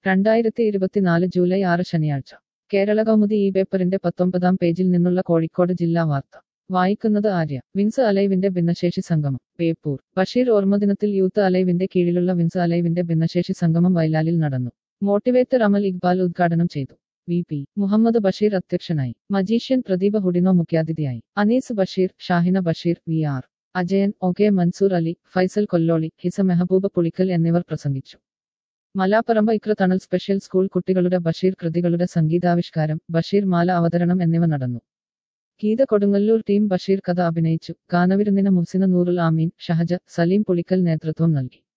രണ്ടായിരത്തി ഇരുപത്തിനാല് ജൂലൈ ആറ് ശനിയാഴ്ച കേരള കൗമുദി ഈ പേപ്പറിന്റെ പത്തൊമ്പതാം പേജിൽ നിന്നുള്ള കോഴിക്കോട് ജില്ലാ വാർത്ത വായിക്കുന്നത് ആര്യ വിൻസ് അലൈവിന്റെ ഭിന്നശേഷി സംഗമം ബേപ്പൂർ ബഷീർ ഓർമ്മദിനത്തിൽ യൂത്ത് അലൈവിന്റെ കീഴിലുള്ള വിൻസ് അലൈവിന്റെ ഭിന്നശേഷി സംഗമം വൈലാലിൽ നടന്നു മോട്ടിവേറ്റർ അമൽ ഇക്ബാൽ ഉദ്ഘാടനം ചെയ്തു വി പി മുഹമ്മദ് ബഷീർ അധ്യക്ഷനായി മജീഷ്യൻ പ്രദീപ ഹുഡിനോ മുഖ്യാതിഥിയായി Anees Basheer Shahina Basheer V R Ajayan O K Mansoor Ali Faisal Kolloli Hisa Mehbooba Pulikkal എന്നിവർ പ്രസംഗിച്ചു മലാപ്പറമ്പ ഇക്ര തണൽ സ്പെഷ്യൽ സ്കൂൾ കുട്ടികളുടെ ബഷീർ കൃതികളുടെ സംഗീതാവിഷ്കാരം ബഷീർ മാല അവതരണം എന്നിവ നടന്നു ഗീത കൊടുങ്ങല്ലൂർ ടീം ബഷീർ കഥ അഭിനയിച്ചു ഗാനവിരുന്നിന് മുഹ്സിന നൂറുൽ ആമീൻ ഷഹജ സലീം പുളിക്കൽ നേതൃത്വം നൽകി